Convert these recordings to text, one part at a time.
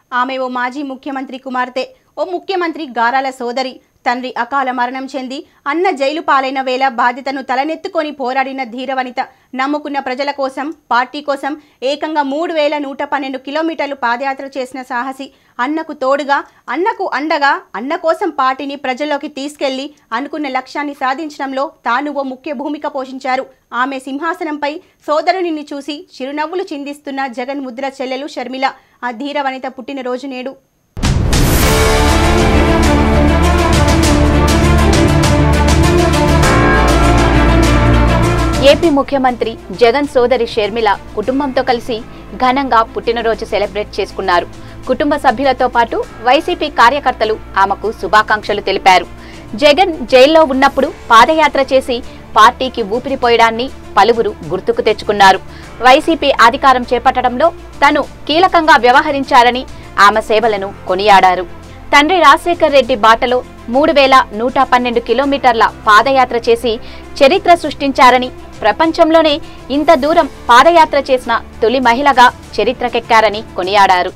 ఆమె ఓ మాజీ ముఖ్యమంత్రి కుమార్తె ఓ ముఖ్యమంత్రి గారాల సోదరి తండ్రి అకాల మరణం చెంది అన్న జైలు పాలైన వేళ బాధ్యతను తలనెత్తుకొని పోరాడిన ధీరవనిత నమ్ముకున్న ప్రజల కోసం పార్టీ కోసం ఏకంగా మూడు వేల నూట పన్నెండు కిలోమీటర్లు పాదయాత్ర చేసిన సాహసి అన్నకు తోడుగా అన్నకు అండగా అన్న కోసం పార్టీని ప్రజల్లోకి తీసుకెళ్లి అనుకున్న లక్ష్యాన్ని సాధించడంలో తాను ఓ ముఖ్య భూమిక పోషించారు ఆమె సింహాసనంపై సోదరునిని చూసి చిరునవ్వులు చిందిస్తున్న జగన్ ముద్ర చెల్లెలు షర్మిల ఆ ధీర వనిత పుట్టినరోజు నేడు ఏపీ ముఖ్యమంత్రి జగన్ సోదరి షర్మిల కుటుంబంతో కలిసి ఘనంగా పుట్టినరోజు సెలబ్రేట్ చేసుకున్నారు కుటుంబ సభ్యులతో పాటు వైసీపీ కార్యకర్తలు ఆమెకు శుభాకాంక్షలు తెలిపారు జగన్ జైల్లో ఉన్నప్పుడు పాదయాత్ర చేసి పార్టీకి ఊపిరిపోయడాన్ని పలువురు గుర్తుకు తెచ్చుకున్నారు వైసీపీ అధికారం చేపట్టడంలో తను కీలకంగా వ్యవహరించారని ఆమె సేవలను కొనియాడారు తండ్రి రాజశేఖర్ రెడ్డి బాటలో మూడు వేల నూట పన్నెండు కిలోమీటర్ల పాదయాత్ర చేసి చరిత్ర సృష్టించారని ప్రపంచంలోనే ఇంత దూరం పాదయాత్ర చేసిన తొలి మహిళగా చరిత్రకెక్కారని కొనియాడారు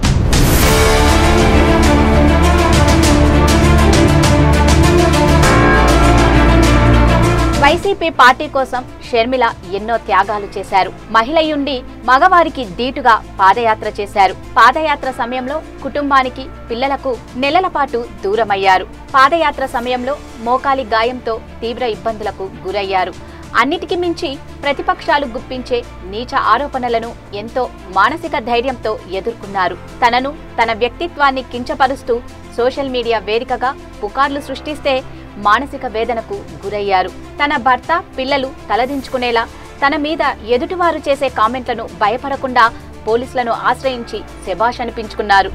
వైసీపీ పార్టీ కోసం షర్మిల ఎన్నో త్యాగాలు చేశారు మహిళయుండి మగవారికి దీటుగా పాదయాత్ర చేశారు పాదయాత్ర సమయంలో కుటుంబానికి పిల్లలకు నెలల పాటు దూరమయ్యారు పాదయాత్ర సమయంలో మోకాలి గాయంతో తీవ్ర ఇబ్బందులకు గురయ్యారు అన్నిటికీ మించి ప్రతిపక్షాలు గుప్పించే నీచ ఆరోపణలను ఎంతో మానసిక ధైర్యంతో ఎదుర్కొన్నారు తనను తన వ్యక్తిత్వాన్ని కించపరుస్తూ సోషల్ మీడియా వేదికగా పుకార్లు సృష్టిస్తే మానసిక వేదనకు గురయ్యారు తన భర్త పిల్లలు తలదించుకునేలా తన మీద ఎదుటివారు చేసే కామెంట్లను భయపడకుండా పోలీసులను ఆశ్రయించి శభాష్ అనిపించుకున్నారు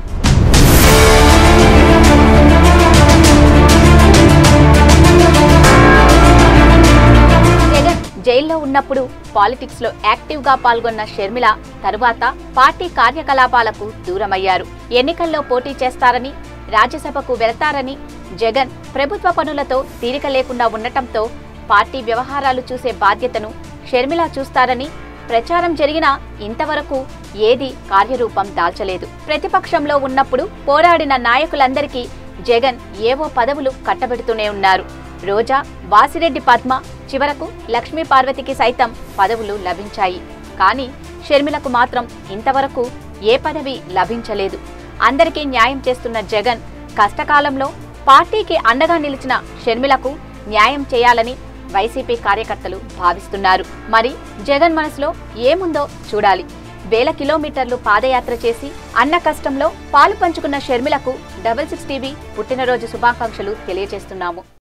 జగన్ జైల్లో ఉన్నప్పుడు పాలిటిక్స్ లో యాక్టివ్ గా పాల్గొన్న షర్మిల తరువాత పార్టీ కార్యకలాపాలకు దూరమయ్యారు ఎన్నికల్లో పోటీ చేస్తారని రాజ్యసభకు వెళ్తారని జగన్ ప్రభుత్వ పనులతో తీరిక లేకుండా ఉండటంతో పార్టీ వ్యవహారాలు చూసే బాధ్యతను షర్మిల చూస్తారని ప్రచారం జరిగినా ఇంతవరకు ఏది కార్యరూపం దాల్చలేదు ప్రతిపక్షంలో ఉన్నప్పుడు పోరాడిన నాయకులందరికీ జగన్ ఏవో పదవులు కట్టబెడుతూనే ఉన్నారు రోజా వాసిరెడ్డి పద్మ చివరకు లక్ష్మీ పార్వతికి సైతం పదవులు లభించాయి కానీ షర్మిలకు మాత్రం ఇంతవరకు ఏ పదవి లభించలేదు అందరికీ న్యాయం చేస్తున్న జగన్ కష్టకాలంలో పార్టీకి అండగా నిలిచిన షర్మిలకు న్యాయం చేయాలని వైసీపీ కార్యకర్తలు భావిస్తున్నారు మరి జగన్ మనసులో ఏముందో చూడాలి వేల కిలోమీటర్లు పాదయాత్ర చేసి అన్న కష్టంలో పాలు పంచుకున్న షర్మిలకు డబల్ సిక్స్ టీవీ పుట్టినరోజు శుభాకాంక్షలు తెలియజేస్తున్నాము